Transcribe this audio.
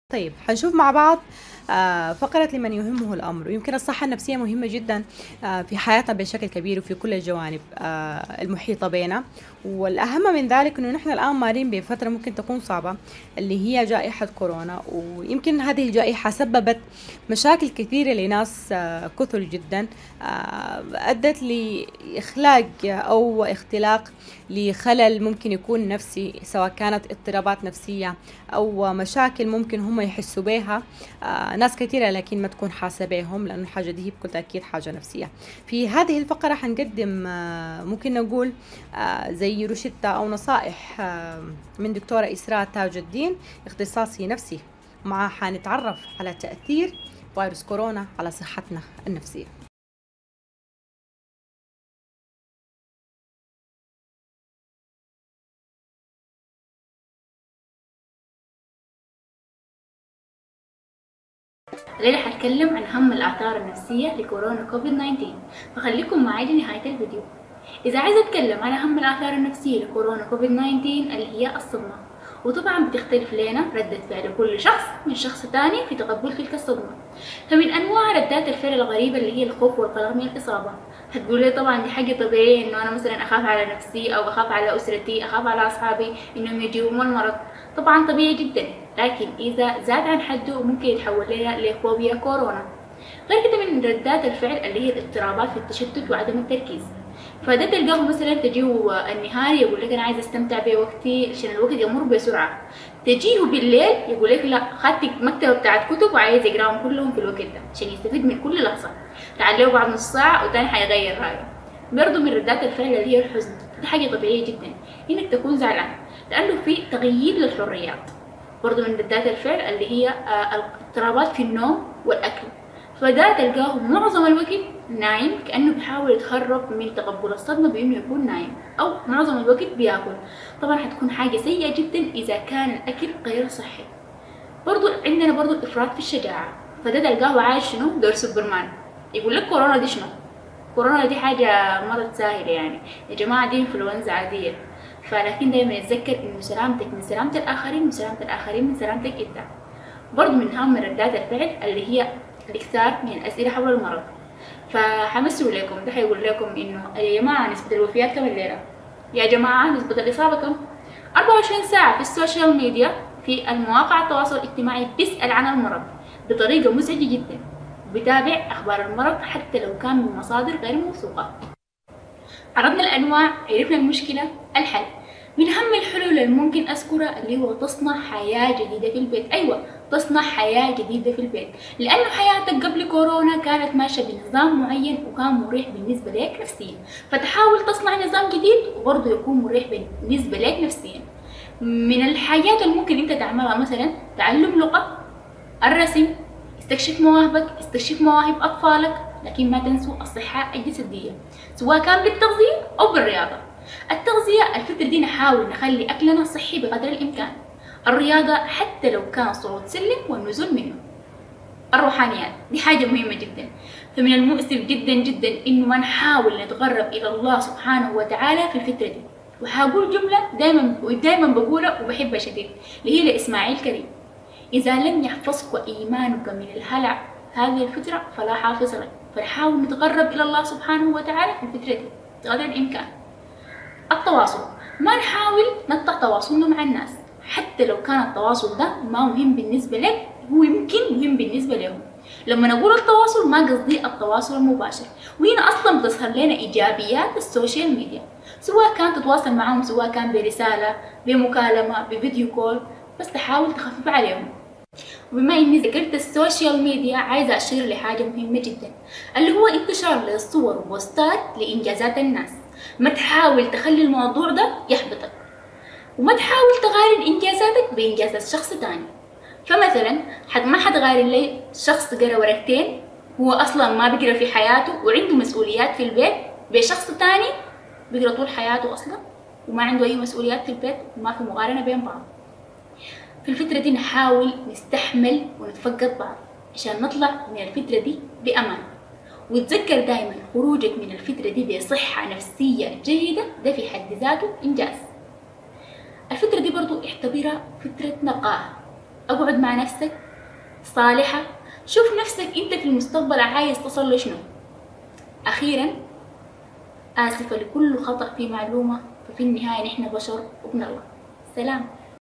طيب حنشوف مع بعض آه، فقرة لمن يهمه الأمر ويمكن الصحة النفسية مهمة جدا آه، في حياتنا بشكل كبير وفي كل الجوانب آه، المحيطة بنا والأهم من ذلك أنه نحن الآن مارين بفترة ممكن تكون صعبة اللي هي جائحة كورونا ويمكن هذه الجائحة سببت مشاكل كثيرة لناس كثر جدا أدت لإخلاق أو اختلاق لخلل ممكن يكون نفسي سواء كانت اضطرابات نفسية أو مشاكل ممكن هم يحسوا بها ناس كثيرة لكن ما تكون حاسة بهم لأنه الحاجة دي هي بكل تأكيد حاجة نفسية في هذه الفقرة حنقدم آه، ممكن نقول آه، زي روشتة أو نصائح آه، من دكتورة إسراء تاج الدين اختصاصي نفسي معها حنتعرف على تأثير فيروس كورونا على صحتنا النفسيه الليلة حتكلم عن أهم الآثار النفسية لكورونا كوفيد 19 فخليكم معي لنهاية الفيديو إذا عايزة أتكلم عن أهم الآثار النفسية لكورونا كوفيد 19 اللي هي الصدمة وطبعا بتختلف لنا ردة فعل كل شخص من شخص تاني في تقبل تلك الصدمة فمن أنواع ردات الفعل الغريبة اللي هي الخوف والقلق من الإصابة هتقول لي طبعا دي حاجة طبيعية إنه أنا مثلا أخاف على نفسي أو أخاف على أسرتي أخاف على أصحابي إنهم يجيهم المرض طبعا طبيعي جدا لكن إذا زاد عن حده ممكن يتحول لنا لفوبيا كورونا غير كده من ردات الفعل اللي هي الاضطرابات في التشتت وعدم التركيز فده تلقاه مثلا تجيه النهار يقول لك انا عايز استمتع بوقتي عشان الوقت يمر بسرعه تجيه بالليل يقول لك لا خدت مكتبه بتاعت كتب وعايز يقراهم كلهم في الوقت ده عشان يستفيد من كل لحظه تعليه بعد نص ساعه وتاني حيغير رايه برضه من ردات الفعل اللي هي الحزن دي حاجه طبيعيه جدا انك تكون زعلان لانه في تغيير للحريات برضه من ردات الفعل اللي هي آه، الاضطرابات في النوم والاكل فده تلقاه معظم الوقت نايم كأنه بيحاول يتهرب من تقبل الصدمة بإنه يكون نايم أو معظم الوقت بياكل طبعا حتكون حاجة سيئة جدا إذا كان الأكل غير صحي برضو عندنا برضو الإفراط في الشجاعة فده تلقاه عايش شنو دور سوبرمان يقول لك كورونا دي شنو كورونا دي حاجة مرض سهل يعني يا جماعة دي انفلونزا عادية فلكن دايما نتذكر انه سلامتك من سلامة الآخرين وسلامة الآخرين من سلامتك انت برضو من أهم ردات الفعل اللي هي الاكثار من الأسئلة حول المرض فحمسوا لكم ده حيقول لكم إنه يا جماعة نسبة الوفيات كم الليلة يا جماعة نسبة الإصابة كم 24 ساعة في السوشيال ميديا في المواقع التواصل الاجتماعي بيسأل عن المرض بطريقة مزعجة جدا بتابع أخبار المرض حتى لو كان من مصادر غير موثوقة عرضنا الأنواع عرفنا المشكلة الحل من أهم الحلول اللي ممكن أذكرها اللي هو تصنع حياة جديدة في البيت أيوة تصنع حياة جديدة في البيت لأنه حياتك قبل كورونا كانت ماشية بنظام معين وكان مريح بالنسبة لك نفسيا فتحاول تصنع نظام جديد وبرضه يكون مريح بالنسبة لك نفسيا من الحاجات اللي ممكن انت تعملها مثلا تعلم لغة الرسم استكشف مواهبك استكشف مواهب أطفالك لكن ما تنسوا الصحة الجسدية سواء كان بالتغذية أو بالرياضة التغذية الفترة دي نحاول نخلي أكلنا صحي بقدر الإمكان الرياضة حتى لو كان صعود سلم والنزول منه الروحانيات دي حاجة مهمة جدا فمن المؤسف جدا جدا إنه ما نحاول نتقرب إلى الله سبحانه وتعالى في الفترة دي وحاقول جملة دايما ودايما بقولها وبحبها شديد اللي هي لإسماعيل كريم إذا لم يحفظك إيمانك من الهلع هذه الفترة فلا حافظ لك فنحاول نتقرب إلى الله سبحانه وتعالى في الفترة دي قدر الإمكان التواصل ما نحاول نقطع تواصلنا مع الناس حتى لو كان التواصل ده ما مهم بالنسبة لك هو يمكن مهم بالنسبة لهم لما نقول التواصل ما قصدي التواصل المباشر وهنا اصلا بتظهر لنا ايجابيات السوشيال ميديا سواء كان تتواصل معهم سواء كان برسالة بمكالمة بفيديو كول بس تحاول تخفف عليهم وبما اني ذكرت السوشيال ميديا عايزة اشير لحاجة مهمة جدا اللي هو انتشار للصور وبوستات لانجازات الناس ما تحاول تخلي الموضوع ده يحبطك وما تحاول تغير إنجازاتك بإنجازات شخص تاني فمثلا حد ما حد غير لي شخص قرا ورقتين هو أصلا ما بيقرا في حياته وعنده مسؤوليات في البيت بشخص تاني بيقرا طول حياته أصلا وما عنده أي مسؤوليات في البيت وما في مقارنة بين بعض في الفترة دي نحاول نستحمل ونتفقد بعض عشان نطلع من الفترة دي بأمان وتذكر دايما خروجك من الفترة دي بصحة نفسية جيدة ده في حد ذاته إنجاز الفترة دي برضو اعتبرها فترة نقاهة اقعد مع نفسك صالحة شوف نفسك انت في المستقبل عايز تصل لشنو اخيرا آسفة لكل خطأ في معلومة ففي النهاية نحن بشر وبنغلط سلام